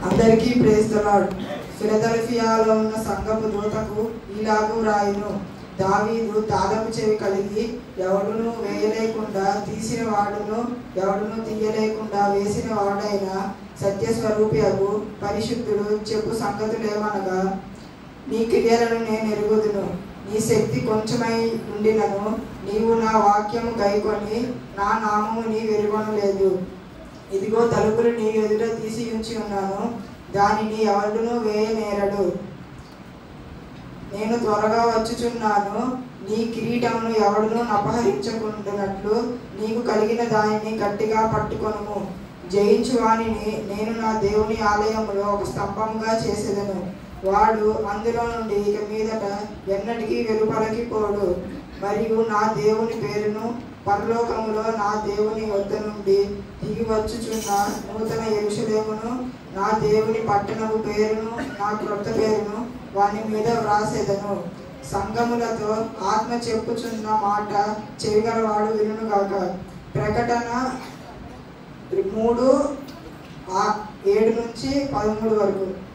అందరికీ ప్రేస్తలాడు ఫిలదెల్ఫియాలో ఉన్న సంఘపు దూతకు ఇలాగూ రాయును దావీదు తాళపు చెవి కలిగి ఎవడును వేయలేకుండా తీసిన వాడును ఎవడును తీయలేకుండా వేసిన వాడైన సత్యస్వరూపి అగు పరిశుద్ధుడు చెప్పు సంగతులేమనగా నీ క్రియలను నేను ఎరుగుదును నీ శక్తి కొంచెమై ఉండినను నీవు నా వాక్యము గైకొని నా నామము నీ వెరుగొనలేదు ఇదిగో తలుపులు నీ ఎదుట తీసి ఉంచి ఉన్నాను దానిని ఎవడును వేయనేరడు నేను త్వరగా వచ్చుచున్నాను నీ కిరీటమును ఎవడును అపహరించకుండానట్లు నీకు కలిగిన దానిని గట్టిగా పట్టుకొనుము జయించు వానిని నేను నా దేవుని ఆలయములో ఒక స్తంభంగా చేసేదను వాడు అందులో నుండి ఇక మీదట ఎన్నటికీ వెలుపలకి పోడు మరియు నా దేవుని పేరును పరలోకములో నా దేవుని వద్ద నుండి దిగి వచ్చుచున్న నూతన ఎరుషలేమును నా దేవుని పట్టణము పేరును నా క్రొత్త పేరును వాని మీద వ్రాసేదను సంగములతో ఆత్మ చెప్పుచున్న మాట చెవిగలవాడు వినును గాక ప్రకటన మూడు ఆ- ఏడు నుంచి పదమూడు వరకు